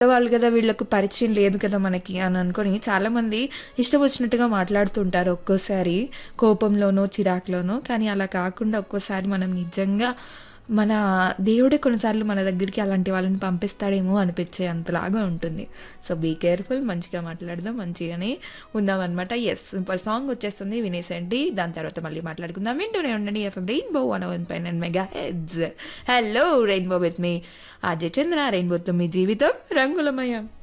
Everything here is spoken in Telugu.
వాళ్ళు కదా వీళ్ళకు పరిచయం లేదు కదా మనకి అని అనుకొని చాలామంది ఇష్టం వచ్చినట్టుగా మాట్లాడుతుంటారు ఒక్కోసారి కోపంలోనో చిరాకులోనో కానీ అలా కాకుండా ఒక్కోసారి మనం నిజంగా మన దేవుడే కొన్నిసార్లు మన దగ్గరికి అలాంటి వాళ్ళని పంపిస్తాడేమో అనిపించే అంతలాగా ఉంటుంది సో బీ కేర్ఫుల్ మంచిగా మాట్లాడదాం మంచిగానే ఉందాం అనమాట ఎస్ సూపర్ సాంగ్ వచ్చేస్తుంది వినేసేయండి దాని తర్వాత మళ్ళీ మాట్లాడుకుందాం వింటూనే ఉండండి ఎఫ్ఎం రెయిన్బో వన్ వన్ పైన mega heads hello rainbow with మీ ఆర్జే చంద్ర రెయిన్బోతో మీ జీవితం రంగులమయం